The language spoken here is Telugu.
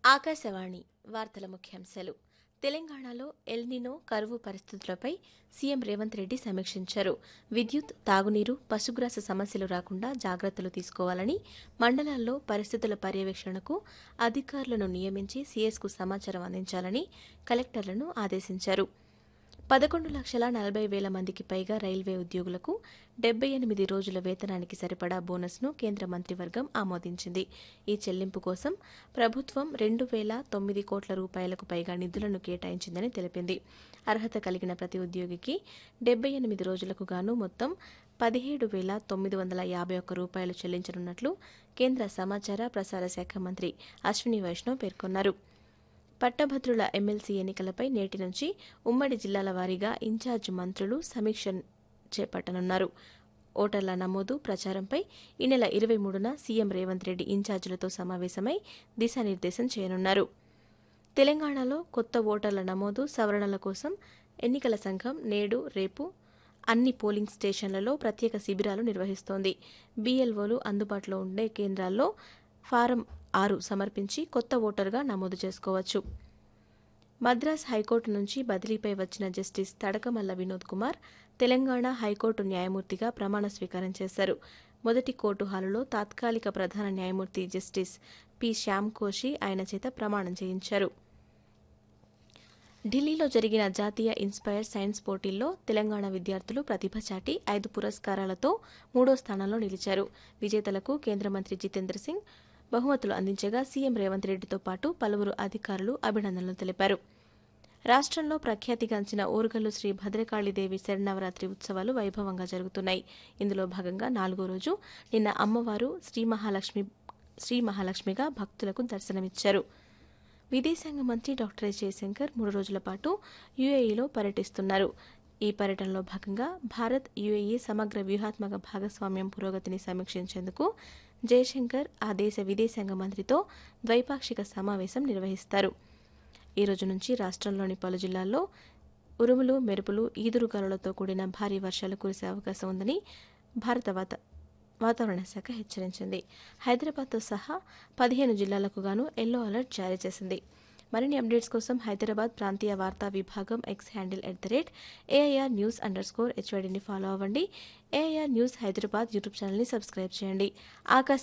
ఆకాశవాణి వార్తల ముఖ్యాంశాలు తెలంగాణలో ఎల్నినో కరువు పరిస్థితులపై సీఎం రేవంత్ రెడ్డి సమీక్షించారు విద్యుత్ తాగునీరు పశుగ్రాస సమస్యలు రాకుండా జాగ్రత్తలు తీసుకోవాలని మండలాల్లో పరిస్థితుల పర్యవేక్షణకు అధికారులను నియమించి సీఎస్కు సమాచారం అందించాలని కలెక్టర్లను ఆదేశించారు పదకొండు లక్షల నలభై వేల మందికి పైగా రైల్వే ఉద్యోగులకు డెబ్బై ఎనిమిది రోజుల వేతనానికి సరిపడా బోనస్ను కేంద్ర మంత్రివర్గం ఆమోదించింది ఈ చెల్లింపు కోసం ప్రభుత్వం రెండు వేల తొమ్మిది కోట్ల రూపాయలకు పైగా నిధులను కేటాయించిందని తెలిపింది అర్హత కలిగిన ప్రతి ఉద్యోగికి డెబ్బై ఎనిమిది రోజులకు గాను మొత్తం పదిహేడు వేల తొమ్మిది వందల యాభై ఒక్క రూపాయలు చెల్లించనున్నట్లు కేంద్ర సమాచార ప్రసార శాఖ మంత్రి అశ్విని వైష్ణవ్ పేర్కొన్నారు పట్టభద్రుల ఎమ్మెల్సీ ఎన్నికలపై నేటి నుంచి ఉమ్మడి జిల్లాల వారీగా ఇన్ఛార్జ్ మంత్రులు సమీక్ష చేపట్టనున్నారు ఓటర్ల నమోదు ప్రచారంపై ఈ నెల ఇరవై మూడున సీఎం రేవంత్ రెడ్డి ఇన్ఛార్జీలతో సమావేశమై దిశానిర్దేశం చేయనున్నారు తెలంగాణలో కొత్త ఓటర్ల నమోదు సవరణల కోసం ఎన్నికల సంఘం నేడు రేపు అన్ని పోలింగ్ స్టేషన్లలో ప్రత్యేక శిబిరాలు నిర్వహిస్తోంది బీఎల్ఓలు అందుబాటులో ఉండే కేంద్రాల్లో ఫారం ఆరు సమర్పించి కొత్త ఓటరుగా నమోదు చేసుకోవచ్చు మద్రాస్ హైకోర్టు నుంచి బదిలీపై వచ్చిన జస్టిస్ తడకమల్ల వినోద్ కుమార్ తెలంగాణ హైకోర్టు న్యాయమూర్తిగా ప్రమాణ స్వీకారం చేశారు మొదటి కోర్టు హాలులో తాత్కాలిక ప్రధాన న్యాయమూర్తి జస్టిస్ పి శ్యామ్ కోషి ఆయన చేత ప్రమాణం చేయించారు ఢిల్లీలో జరిగిన జాతీయ ఇన్స్పైర్ సైన్స్ పోటీల్లో తెలంగాణ విద్యార్థులు ప్రతిభ చాటి ఐదు పురస్కారాలతో మూడో స్థానంలో నిలిచారు విజేతలకు కేంద్ర మంత్రి జితేంద్ర సింగ్ బహుమతులు అందించగా సీఎం రేవంత్ రెడ్డితో పాటు పలువురు అధికారులు అభినందనలు తెలిపారు రాష్ట్రంలో ప్రఖ్యాతిగాంచిన ఓరుగల్లు శ్రీ భద్రకాళీదేవి శరణవరాత్రి ఉత్సవాలు వైభవంగా జరుగుతున్నాయి ఇందులో భాగంగా నాలుగో రోజు నిన్న అమ్మవారు శ్రీ మహాలక్ష్మి శ్రీ మహాలక్ష్మిగా భక్తులకు దర్శనమిచ్చారు విదేశాంగ మంత్రి డాక్టర్ ఎస్ జయశంకర్ మూడు రోజుల పాటు యుఏఈలో పర్యటిస్తున్నారు ఈ పర్యటనలో భాగంగా భారత్ యుఏఈ సమగ్ర వ్యూహాత్మక భాగస్వామ్యం పురోగతిని సమీక్షించేందుకు జయశంకర్ ఆ దేశ విదేశాంగ మంత్రితో ద్వైపాక్షిక సమావేశం నిర్వహిస్తారు ఈ రోజు నుంచి రాష్ట్రంలోని పలు జిల్లాల్లో ఉరుములు మెరుపులు ఈదురుగాలులతో కూడిన భారీ వర్షాలు కురిసే అవకాశం ఉందని భారత వాత వాతావరణ శాఖ హెచ్చరించింది హైదరాబాద్తో సహా పదిహేను జిల్లాలకు గాను ఎల్లో అలర్ట్ జారీ చేసింది మరిన్ని అప్డేట్స్ కోసం హైదరాబాద్ ప్రాంతీయ వార్తా విభాగం X handle at the rate AIR news underscore స్కోర్ హెచ్వైడీని ఫాలో అవ్వండి ఏఐఆర్ న్యూస్ హైదరాబాద్ యూట్యూబ్ ఛానల్ని సబ్స్క్రైబ్ చేయండి ఆకాశ